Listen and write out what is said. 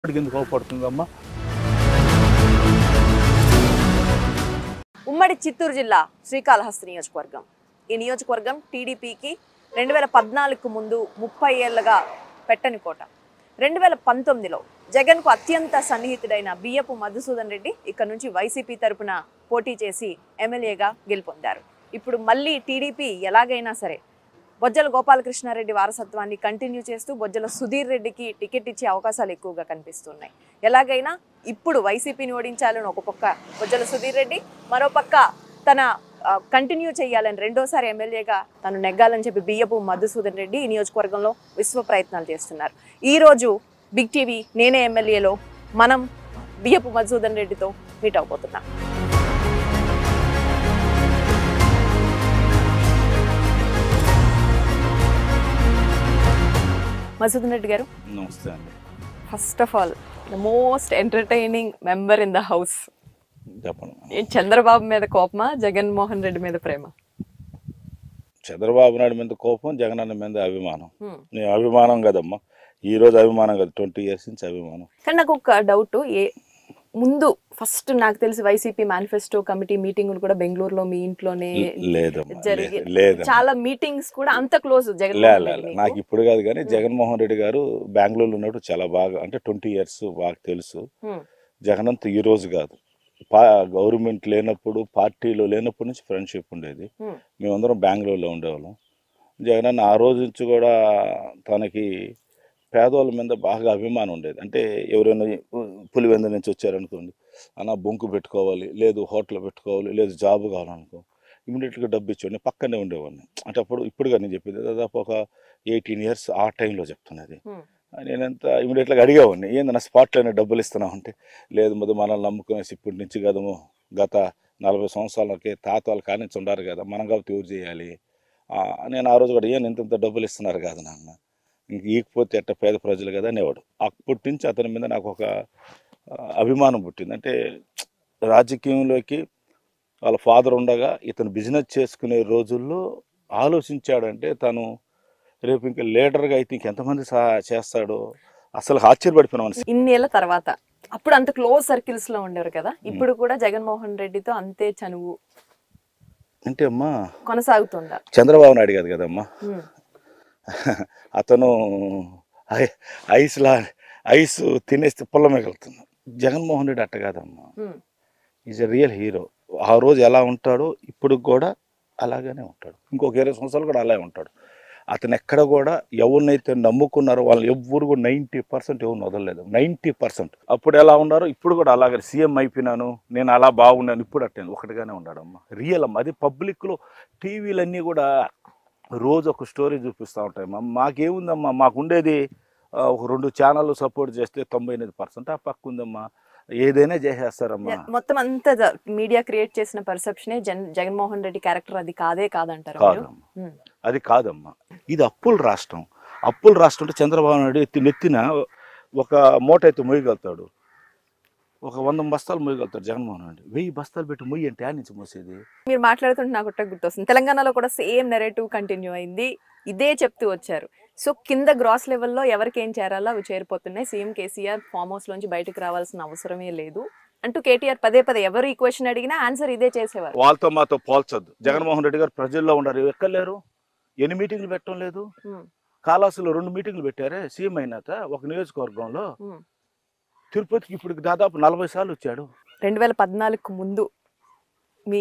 ఇప్పటికి ఎందుకు కోపడుతుందమ్మా ఉమ్మడి చిత్తూరు జిల్లా శ్రీకాళహస్తి నియోజకవర్గం ఈ నియోజకవర్గం టీడీపీకి రెండు వేల పద్నాలుగుకు ముందు ముప్పై ఏళ్ళగా పెట్టని కోట రెండు వేల పంతొమ్మిదిలో జగన్కు అత్యంత సన్నిహితుడైన బియ్యపు మధుసూదన్ రెడ్డి ఇక్కడ నుంచి వైసీపీ తరపున పోటీ చేసి ఎమ్మెల్యేగా గెలుపొందారు ఇప్పుడు మళ్ళీ టీడీపీ ఎలాగైనా సరే బొజ్జల గోపాలకృష్ణారెడ్డి వారసత్వాన్ని కంటిన్యూ చేస్తూ బొజ్జల సుధీర్ రెడ్డికి టికెట్ ఇచ్చే అవకాశాలు ఎక్కువగా కనిపిస్తున్నాయి ఎలాగైనా ఇప్పుడు వైసీపీని ఓడించాలని ఒక పక్క బొజ్జల సుధీర్ రెడ్డి మరో పక్క తన కంటిన్యూ చేయాలని రెండోసారి ఎమ్మెల్యేగా తను నెగ్గాలని చెప్పి బియ్యపు మధుసూదన్ రెడ్డి ఈ నియోజకవర్గంలో విశ్వ ప్రయత్నాలు చేస్తున్నారు ఈ రోజు బిగ్ టీవీ నేనే ఎమ్మెల్యేలో మనం బియ్యపు మధుసూదన్ రెడ్డితో మీట్ అవబోతున్నాం మధుసూదన్ రెడ్డి గారు నమస్తే అండి first of all the most entertaining member in the house చెప్పండి ఏం చంద్రబాబు మీద కోపమా జగన్మోహన్ రెడ్డి మీద ప్రేమ చంద్రబాబు నాయుడు మీద కోపం జగన్ అన్న మీద అభిమానం Hmm. నేను అభిమానం కదమ్మా ఈ రోజు అభిమానం కదా ట్వంటీ ఇయర్స్ నుంచి అభిమానం కానీ నాకు ఒక డౌట్ ఏ ముందు ఫస్ట్ నాకు తెలిసి వైసీపీ మేనిఫెస్టో కమిటీ మీటింగులు కూడా బెంగళూరులో మీ ఇంట్లోనే లేదమ్మా జరిగి లే- లేదమ్మా చాలా మీటింగ్స్ కూడా అంత క్లోజ్ లే, జగన్మోహన్ లే, రెడ్డి లే. మీకు. నాకు ఇప్పుడు కాదు కానీ జగన్మోహన్ రెడ్డి గారు బెంగళూరులో ఉన్నప్పుడు చాలా బాగా అంటే ట్వంటీ ఇయర్స్ బాగా తెలుసు Hmm. జగనంత ఈ రోజు కాదు పా గవర్నమెంట్ లేనప్పుడు పార్టీలో లేనప్పటి నుంచి ఫ్రెండ్షిప్ ఉండేది Hmm. మేమందరం బెంగళూరులో ఉండేవాళ్ళం జగన్ అన్న ఆ రోజు నుంచి కూడా తనకి పేదవాళ్ళ మీద బాగా అభిమానం ఉండేది అంటే ఎవరైనా పులివెంద నుంచి వచ్చారనుకోండి అన్న బొంకు పెట్టుకోవాలి లేదు హోటల్ పెట్టుకోవాలి లేదు జాబ్ కావాలనుకో ఇమీడియట్గా డబ్బు ఇచ్చేవాడిని పక్కనే ఉండేవాడిని అంటే అప్పుడు ఇప్పుడుగా నేను చెప్పింది దాదాపు ఒక ఎయిటీన్ ఇయర్స్ ఆ టైంలో చెప్తున్నది Hmm. నేనంత ఇమీడియట్గా అడిగేవాడిని ఏందన్న స్పాట్లోనే డబ్బులు ఇస్తున్నావు అంటే లేదు మొదలు మనల్ని నమ్ముకునేసి ఇప్పటి నుంచి కదము గత నలభై సంవత్సరాలకి తాత వాళ్ళు కానించి ఉండారు కదా మనం కాబట్టి ఎవరు చేయాలి ఆ, నేను ఆ రోజు కూడా ఏం ఇంత ఇంత డబ్బులు ఇస్తున్నారు కాదు నాన్న ఇంక ఈకపోతే ఎట్ట పేద ప్రజలు కదా అనేవాడు అప్పటి నుంచి అతని మీద నాకు ఒక ఆ, అభిమానం పుట్టింది అంటే రాజకీయంలోకి వాళ్ళ ఫాదర్ ఉండగా ఇతను బిజినెస్ చేసుకునే రోజుల్లో ఆలోచించాడంటే తను రేపు ఇంకా లీడర్గా అయితే ఇంకెంతమంది సహా చేస్తాడో అసలు ఆశ్చర్యపడిపోయినాను ఇన్నేళ్ల తర్వాత అప్పుడు అంత క్లోజ్ సర్కిల్స్ లో ఉండేవారు కదా ఇప్పుడు కూడా జగన్మోహన్ రెడ్డితో అంతే చనువు అంటే అమ్మా కొనసాగుతుందా చంద్రబాబు నాయుడు కాదు కదమ్మా Hmm. అతను ఐ- ఐస్లా ఐస్ తినేస్తే పుల్ల మిగులుతుంది జగన్మోహన్ రెడ్డి అట్ట కాదమ్మా Hmm. Is a real hero ఆ రోజు ఎలా ఉంటాడో ఇప్పుడు కూడా అలాగనే ఉంటాడు ఇంకొక ఇరవై సంవత్సరాలు కూడా అలాగే ఉంటాడు అతను ఎక్కడ కూడా ఎవరినైతే నమ్ముకున్నారో వాళ్ళు ఎవ్వరు కూడా నైంటీ పర్సెంట్ ఎవరిని వదలలేదు నైంటీ పర్సెంట్ అప్పుడు ఎలా ఉన్నారో ఇప్పుడు కూడా అలాగే సీఎం అయిపోయినాను నేను అలా బాగున్నాను ఇప్పుడు అట్టే ఒకటిగానే ఉన్నాడమ్మా రియల్ అమ్మ అది పబ్లిక్లో టీవీలన్నీ కూడా రోజు ఒక స్టోరీ చూపిస్తూ ఉంటాయి మా మాకేముందమ్మా మాకు ఉండేది ఆ, ఒక రెండు ఛానళ్ళు సపోర్ట్ చేస్తే తొంభై ఎనిమిది పర్సెంట్ ఆ పక్క ఉందమ్మా ఏదైనా చేసేస్తారమ్మా మొత్తం అంతా మీడియా క్రియేట్ చేసిన పర్సెప్షనే జన్ జగన్మోహన్ రెడ్డి క్యారెక్టర్ అది కాదే కాదంటారు మీరు? కాదమ్మా Hmm. అది కాదమ్మా ఇది అప్పుల రాష్ట్రం అప్పుల రాష్ట్రం అంటే చంద్రబాబు నాయుడు ఎత్తి నెత్తిన ఒక మూట అయితే మొయ్యగలుగుతాడు ఒక వంద బస్తాలు మొయ్యగలుగుతాడు జగన్మోహన్ రెడ్డి వెయ్యి బస్తాలు పెట్టి మొయ్యి అంటే ఆ నుంచి మోసేది మీరు మాట్లాడుతుంటే నాకు ఒకటే గుర్తొస్తుంది తెలంగాణలో కూడా సేమ్ నెరేటివ్ కంటిన్యూ అయింది ఇదే చెప్తూ వచ్చారు సో కింద గ్రాస్ లెవెల్లో ఎవరికి ఏం చేరాలో అవి చేరిపోతున్నాయి సీఎం కేసీఆర్ ఫామ్ హౌస్ లోంచి బయటకు రావాల్సిన అవసరమే లేదు అంటూ కేటీఆర్ పదే పదే ఎవరు ఈ క్వశ్చన్ అడిగినా ఆన్సర్ ఇదే చేసేవారు వాళ్ళతో మాతో పోల్చొద్దు జగన్మోహన్ రెడ్డి గారు ప్రజల్లో ఉండరు ఎక్కలేరు ఎన్ని మీటింగ్లు పెట్టడం లేదు Hmm. కాలాసులో రెండు మీటింగ్లు పెట్టారే సీఎం అయినాక ఒక నియోజకవర్గంలో Hmm. తిరుపతికి ఇప్పుడు దాదాపు నలభై సార్లు వచ్చాడు రెండు వేల పద్నాలుగుకు ముందు